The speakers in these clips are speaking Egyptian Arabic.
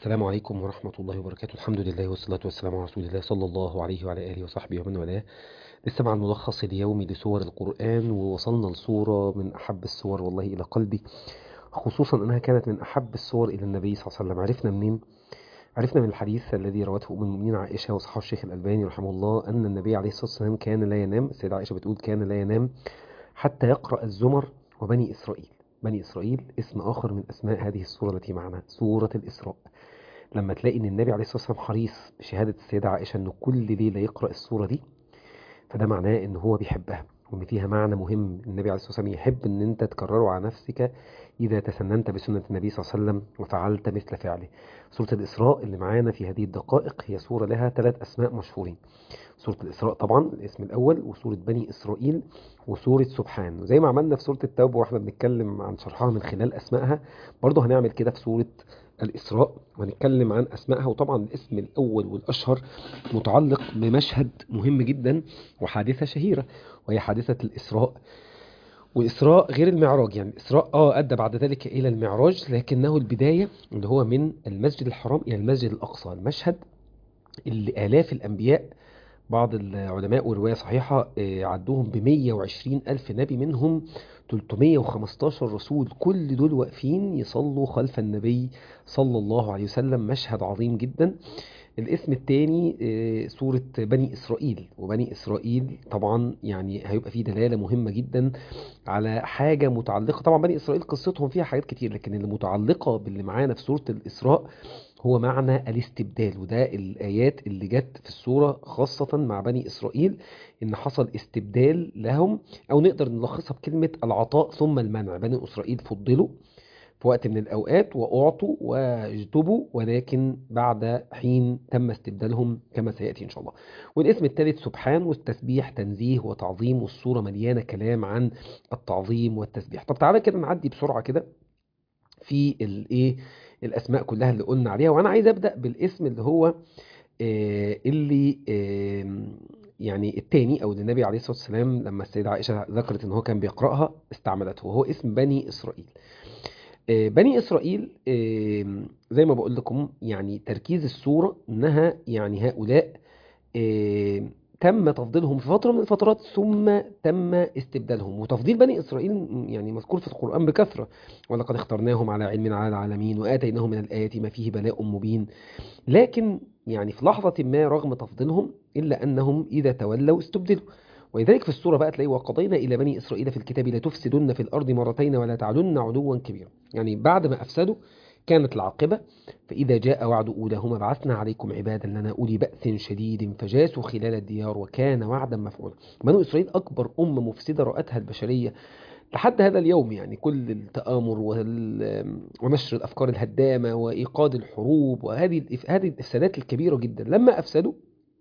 السلام عليكم ورحمة الله وبركاته الحمد لله والصلاة والسلام على رسول الله صلى الله عليه وعلى آله وصحبه ومن والاه لسه مع الملخص اليومي لسور القرآن ووصلنا لصورة من أحب السور والله إلى قلبي خصوصا أنها كانت من أحب السور إلى النبي صلى الله عليه وسلم عرفنا منين؟ عرفنا من الحديث الذي روته أم المؤمنين عائشة وصححه الشيخ الألباني رحمه الله أن النبي عليه الصلاة والسلام كان لا ينام السيدة عائشة بتقول كان لا ينام حتى يقرأ الزمر وبني إسرائيل بني إسرائيل اسم آخر من أسماء هذه السورة التي معنا سورة الإسراء لما تلاقي ان النبي عليه الصلاه والسلام حريص بشهاده السيده عائشه انه كل ليله يقرا السوره دي فده معناه ان هو بيحبها وان فيها معنى مهم النبي عليه الصلاه والسلام يحب ان انت تكرره على نفسك اذا تسننت بسنه النبي صلى الله عليه وسلم وفعلت مثل فعله سوره الاسراء اللي معانا في هذه الدقائق هي سوره لها ثلاث اسماء مشهورين سوره الاسراء طبعا الاسم الاول وسوره بني اسرائيل وسوره سبحان وزي ما عملنا في سوره التوبه واحنا بنتكلم عن شرحها من خلال اسمائها برضه هنعمل كده في سوره الإسراء وهنتكلم عن أسمائها وطبعا الاسم الأول والأشهر متعلق بمشهد مهم جدا وحادثة شهيرة وهي حادثة الإسراء والإسراء غير المعراج يعني الإسراء آه أدى بعد ذلك إلى المعراج لكنه البداية اللي هو من المسجد الحرام إلى المسجد الأقصى المشهد اللي آلاف الأنبياء بعض العلماء ورواية صحيحة عدوهم ب 120 ألف نبي منهم 315 رسول كل دول واقفين يصلوا خلف النبي صلى الله عليه وسلم مشهد عظيم جدا الاسم الثاني سورة بني إسرائيل وبني إسرائيل طبعا يعني هيبقى فيه دلالة مهمة جدا على حاجة متعلقة طبعا بني إسرائيل قصتهم فيها حاجات كتير لكن اللي متعلقة باللي معانا في سورة الإسراء هو معنى الاستبدال وده الآيات اللي جت في السورة خاصة مع بني إسرائيل إن حصل استبدال لهم أو نقدر نلخصها بكلمة العطاء ثم المنع بني إسرائيل فضلوا في وقت من الأوقات وأعطوا واجتبوا ولكن بعد حين تم استبدالهم كما سيأتي إن شاء الله والاسم الثالث سبحان والتسبيح تنزيه وتعظيم والصورة مليانة كلام عن التعظيم والتسبيح طب تعالى كده نعدي بسرعة كده في الايه الاسماء كلها اللي قلنا عليها وانا عايز ابدا بالاسم اللي هو اللي يعني التاني او اللي النبي عليه الصلاه والسلام لما السيده عائشه ذكرت ان هو كان بيقراها استعملته وهو اسم بني اسرائيل بني اسرائيل زي ما بقول لكم يعني تركيز السوره انها يعني هؤلاء تم تفضيلهم في فترة من الفترات ثم تم استبدالهم وتفضيل بني إسرائيل يعني مذكور في القرآن بكثرة ولقد اخترناهم على علم على العالمين وآتيناهم من الآيات ما فيه بلاء مبين لكن يعني في لحظة ما رغم تفضيلهم إلا أنهم إذا تولوا استبدلوا ولذلك في السورة بقى تلاقي وقضينا إلى بني إسرائيل في الكتاب لتفسدن في الأرض مرتين ولا تعلن علوا كبيرا يعني بعد ما أفسدوا كانت العاقبة فإذا جاء وعد أولاهما بعثنا عليكم عبادا لنا أولي بأس شديد فجاسوا خلال الديار وكان وعدا مفعولا بنو إسرائيل أكبر أمة مفسدة رأتها البشرية لحد هذا اليوم يعني كل التآمر ونشر الأفكار الهدامة وإيقاد الحروب وهذه هذه الإفسادات الكبيرة جدا لما أفسدوا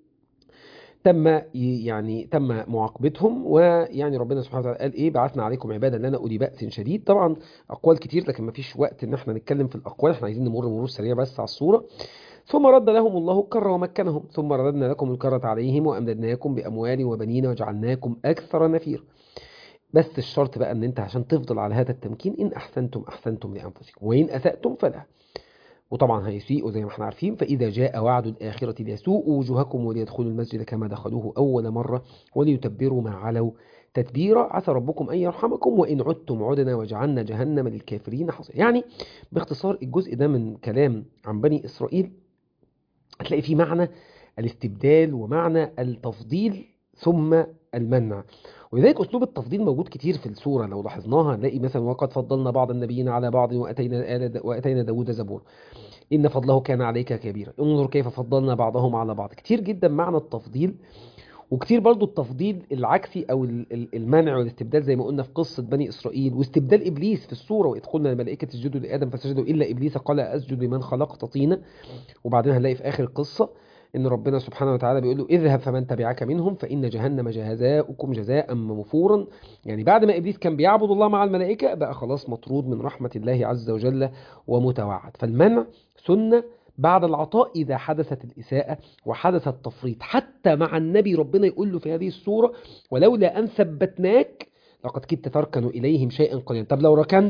تم يعني تم معاقبتهم ويعني ربنا سبحانه وتعالى قال ايه بعثنا عليكم عبادا لنا اولي باس شديد طبعا اقوال كتير لكن ما فيش وقت ان احنا نتكلم في الاقوال احنا عايزين نمر مرور سريع بس على الصوره ثم رد لهم الله الكره ومكنهم ثم رددنا لكم الكره عليهم وامددناكم باموال وبنين وجعلناكم اكثر نفير بس الشرط بقى ان انت عشان تفضل على هذا التمكين ان احسنتم احسنتم لانفسكم وان اساتم فلا وطبعا هيسيئوا زي ما احنا عارفين فإذا جاء وعد الآخرة ليسوءوا وجوهكم وليدخلوا المسجد كما دخلوه أول مرة وليتبروا ما علوا تتبيرا عسى ربكم أن يرحمكم وإن عدتم عدنا وجعلنا جهنم للكافرين حصيا يعني باختصار الجزء ده من كلام عن بني إسرائيل هتلاقي فيه معنى الاستبدال ومعنى التفضيل ثم المنع ولذلك اسلوب التفضيل موجود كتير في السوره لو لاحظناها نلاقي مثلا وقد فضلنا بعض النبيين على بعض واتينا واتينا داوود زبور ان فضله كان عليك كبيرا انظر كيف فضلنا بعضهم على بعض كتير جدا معنى التفضيل وكتير برضو التفضيل العكسي او المنع والاستبدال زي ما قلنا في قصه بني اسرائيل واستبدال ابليس في السوره واذ قلنا الملائكه اسجدوا لادم فسجدوا الا ابليس قال اسجد لمن خلقت طينا وبعدين هنلاقي في اخر القصه ان ربنا سبحانه وتعالى بيقول له اذهب فمن تبعك منهم فان جهنم جزاؤكم جزاء موفورا يعني بعد ما ابليس كان بيعبد الله مع الملائكه بقى خلاص مطرود من رحمه الله عز وجل ومتوعد فالمنع سنه بعد العطاء إذا حدثت الإساءة وحدث التفريط حتى مع النبي ربنا يقول له في هذه السورة ولولا أن ثبتناك لقد كدت تركن إليهم شيئا قليلا طب لو ركنت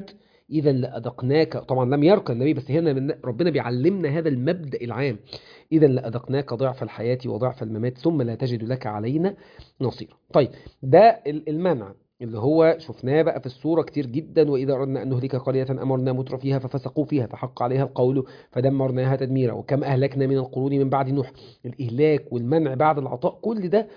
إذا لأذقناك طبعا لم يرقى النبي بس هنا من ربنا بيعلمنا هذا المبدأ العام إذا لأذقناك ضعف الحياة وضعف الممات ثم لا تجد لك علينا نصيرا طيب ده ال- المنع اللي هو شفناه بقى في السورة كتير جدا وإذا أردنا أن نهلك قرية أمرنا متر فيها ففسقوا فيها فحق عليها القول فدمرناها تدميرا وكم أهلكنا من القرون من بعد نوح الإهلاك والمنع بعد العطاء كل ده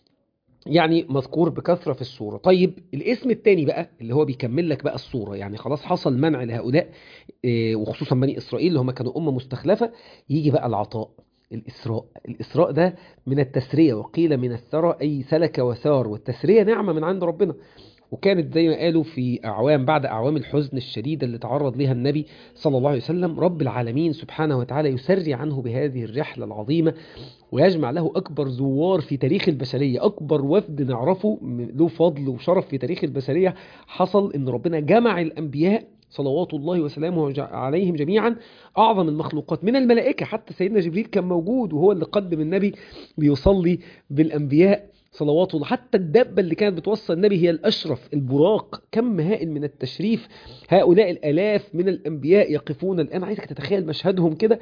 يعني مذكور بكثرة في السورة طيب الاسم التاني بقى اللي هو بيكمل لك بقى السورة يعني خلاص حصل منع لهؤلاء إيه، وخصوصا بني إسرائيل اللي هم كانوا أمة مستخلفة يجي بقى العطاء الإسراء الإسراء ده من التسرية وقيل من الثرى أي سلك وسار والتسرية نعمة من عند ربنا وكانت زي ما قالوا في أعوام بعد أعوام الحزن الشديدة اللي تعرض لها النبي صلى الله عليه وسلم رب العالمين سبحانه وتعالى يسري عنه بهذه الرحلة العظيمة ويجمع له أكبر زوار في تاريخ البشرية أكبر وفد نعرفه م- له فضل وشرف في تاريخ البشرية حصل إن ربنا جمع الأنبياء صلوات الله وسلامه وجع- عليهم جميعا أعظم المخلوقات من الملائكة حتى سيدنا جبريل كان موجود وهو اللي قدم النبي بيصلي بالأنبياء صلوات الله حتى الدابة اللي كانت بتوصل النبي هي الأشرف البراق كم هائل من التشريف هؤلاء الآلاف من الأنبياء يقفون الآن عايزك تتخيل مشهدهم كده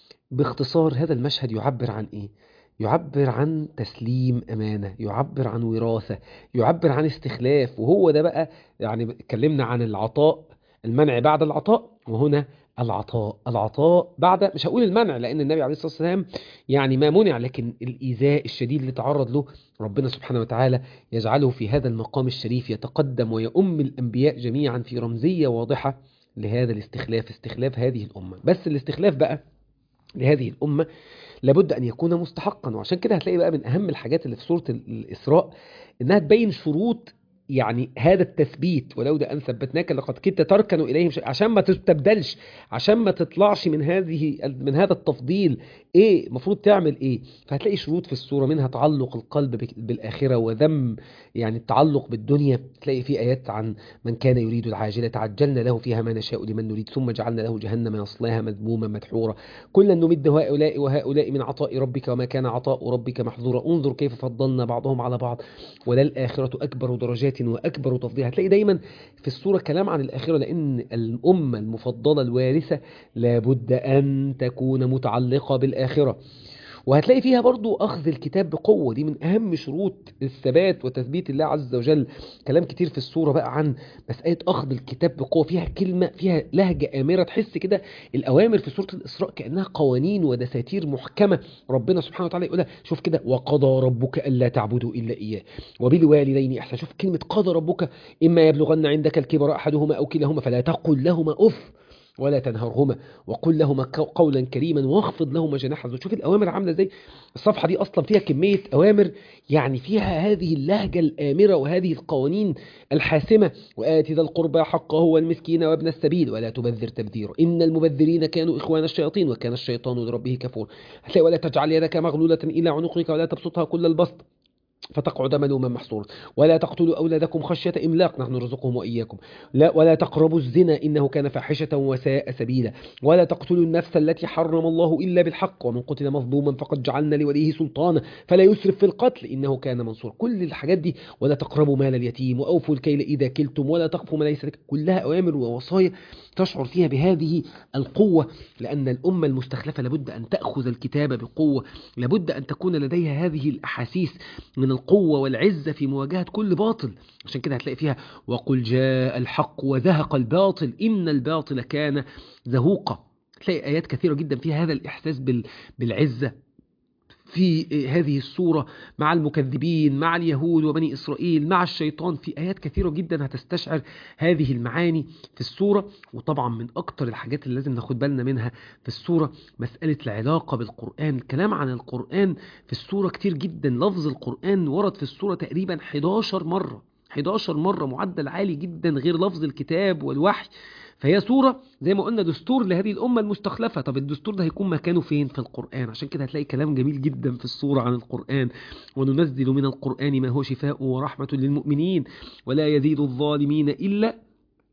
باختصار هذا المشهد يعبر عن إيه؟ يعبر عن تسليم أمانة يعبر عن وراثة يعبر عن استخلاف وهو ده بقى يعني اتكلمنا عن العطاء المنع بعد العطاء وهنا العطاء العطاء بعد مش هقول المنع لأن النبي عليه الصلاة والسلام يعني ما منع لكن الإيذاء الشديد اللي تعرض له ربنا سبحانه وتعالى يجعله في هذا المقام الشريف يتقدم ويؤم الأنبياء جميعا في رمزية واضحة لهذا الاستخلاف استخلاف هذه الأمة بس الاستخلاف بقى لهذه الأمة لابد أن يكون مستحقا وعشان كده هتلاقي بقى من أهم الحاجات اللي في سورة الإسراء إنها تبين شروط يعني هذا التثبيت ولو ده أن ثبتناك لقد كنت تركن إليهم شيء عشان ما تستبدلش عشان ما تطلعش من هذه من هذا التفضيل إيه المفروض تعمل إيه فهتلاقي شروط في السورة منها تعلق القلب بك- بالآخرة وذم يعني التعلق بالدنيا تلاقي في آيات عن من كان يريد العاجلة عجلنا له فيها ما نشاء لمن نريد ثم جعلنا له جهنم يصلاها مذموما مدحورا كلا نمد هؤلاء وهؤلاء من عطاء ربك وما كان عطاء ربك محظورا انظر كيف فضلنا بعضهم على بعض وللآخرة أكبر درجات وأكبر تفضيلا هتلاقي دايما في السورة كلام عن الآخرة لأن الأمة المفضلة الوارثة لابد أن تكون متعلقة بالآخرة وهتلاقي فيها برضو أخذ الكتاب بقوة دي من أهم شروط الثبات وتثبيت الله عز وجل كلام كتير في السورة بقى عن مسألة أخذ الكتاب بقوة فيها كلمة فيها لهجة آمرة تحس كده الأوامر في سورة الإسراء كأنها قوانين ودساتير محكمة ربنا سبحانه وتعالى يقولها شوف كده وقضى ربك ألا تعبدوا إلا إياه وبالوالدين إحسان شوف كلمة قضى ربك إما يبلغن عندك الكبر أحدهما أو كلاهما فلا تقل لهما أف ولا تنهرهما وقل لهما ق- قولا كريما واخفض لهما جناح الذل شوف الأوامر عاملة ازاي الصفحة دي أصلا فيها كمية أوامر يعني فيها هذه اللهجة الآمرة وهذه القوانين الحاسمة وآت ذا القربى حقه والمسكين وابن السبيل ولا تبذر تبذيرا إن المبذرين كانوا إخوان الشياطين وكان الشيطان لربه كفور هتلاقي ولا تجعل يدك مغلولة إلى عنقك ولا تبسطها كل البسط فتقعد ملوما محصورا ولا تقتلوا أولادكم خشية إملاق نحن نرزقهم وإياكم لا ولا تقربوا الزنا إنه كان فاحشة وساء سبيلا ولا تقتلوا النفس التي حرم الله إلا بالحق ومن قتل مظلوما فقد جعلنا لوليه سلطانا فلا يسرف في القتل إنه كان منصورا كل الحاجات دي ولا تقربوا مال اليتيم وأوفوا الكيل إذا كلتم ولا تقفوا ما ليس لك كلها أوامر ووصايا تشعر فيها بهذه القوة لأن الأمة المستخلفة لابد أن تأخذ الكتاب بقوة لابد أن تكون لديها هذه الأحاسيس من القوة والعزة في مواجهة كل باطل عشان كده هتلاقي فيها وقل جاء الحق وزهق الباطل إن الباطل كان زهوقا تلاقي آيات كثيرة جدا فيها هذا الإحساس بال... بالعزة في هذه السورة مع المكذبين مع اليهود وبني إسرائيل مع الشيطان في آيات كثيرة جدا هتستشعر هذه المعاني في السورة وطبعا من أكتر الحاجات اللي لازم ناخد بالنا منها في السورة مسألة العلاقة بالقرآن الكلام عن القرآن في السورة كتير جدا لفظ القرآن ورد في السورة تقريبا 11 مرة 11 مرة معدل عالي جدا غير لفظ الكتاب والوحي فهي سورة زي ما قلنا دستور لهذه الأمة المستخلفة طب الدستور ده هيكون مكانه فين في القرآن عشان كده هتلاقي كلام جميل جدا في السورة عن القرآن وننزل من القرآن ما هو شفاء ورحمة للمؤمنين ولا يزيد الظالمين إلا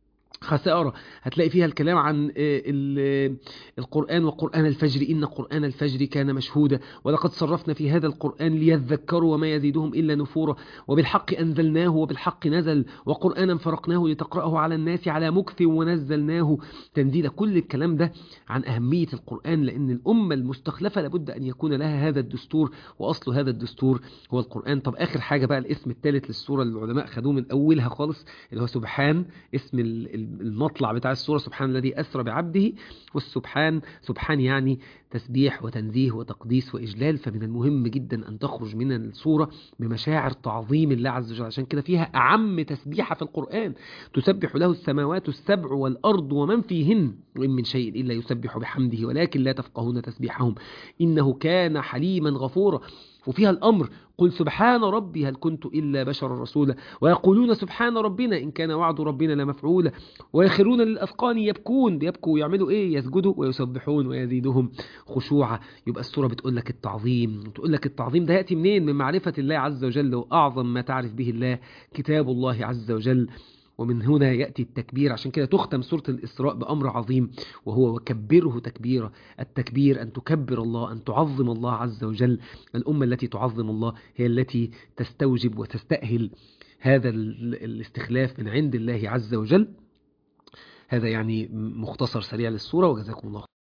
خسارة هتلاقي فيها الكلام عن القرآن وقرآن الفجر إن قرآن الفجر كان مشهودا ولقد صرفنا في هذا القرآن ليذكروا وما يزيدهم إلا نفورا وبالحق أنزلناه وبالحق نزل وقرآنا فرقناه لتقرأه على الناس على مكث ونزلناه تنزيلا كل الكلام ده عن أهمية القرآن لأن الأمة المستخلفة لابد أن يكون لها هذا الدستور وأصل هذا الدستور هو القرآن طب آخر حاجة بقى الاسم الثالث للسورة اللي العلماء خدوه من أولها خالص اللي هو سبحان اسم المطلع بتاع السورة سبحان الذي أسرى بعبده والسبحان سبحان يعني تسبيح وتنزيه وتقديس وإجلال فمن المهم جدا أن تخرج من السورة بمشاعر تعظيم الله عز وجل عشان كده فيها أعم تسبيحة في القرآن تسبح له السماوات السبع والأرض ومن فيهن وإن من شيء إلا يسبح بحمده ولكن لا تفقهون تسبيحهم إنه كان حليما غفورا وفيها الأمر قل سبحان ربي هل كنت إلا بشر رسولا ويقولون سبحان ربنا إن كان وعد ربنا لمفعولا ويخرون للأذقان يبكون بيبكوا ويعملوا إيه يسجدوا ويسبحون ويزيدهم خشوعا يبقى السورة بتقول لك التعظيم تقول لك التعظيم ده يأتي منين من معرفة الله عز وجل وأعظم ما تعرف به الله كتاب الله عز وجل ومن هنا يأتي التكبير عشان كده تختم سورة الإسراء بأمر عظيم وهو وكبره تكبيرا التكبير أن تكبر الله أن تعظم الله عز وجل الأمة التي تعظم الله هي التي تستوجب وتستأهل هذا الاستخلاف من عند الله عز وجل هذا يعني مختصر سريع للسورة وجزاكم الله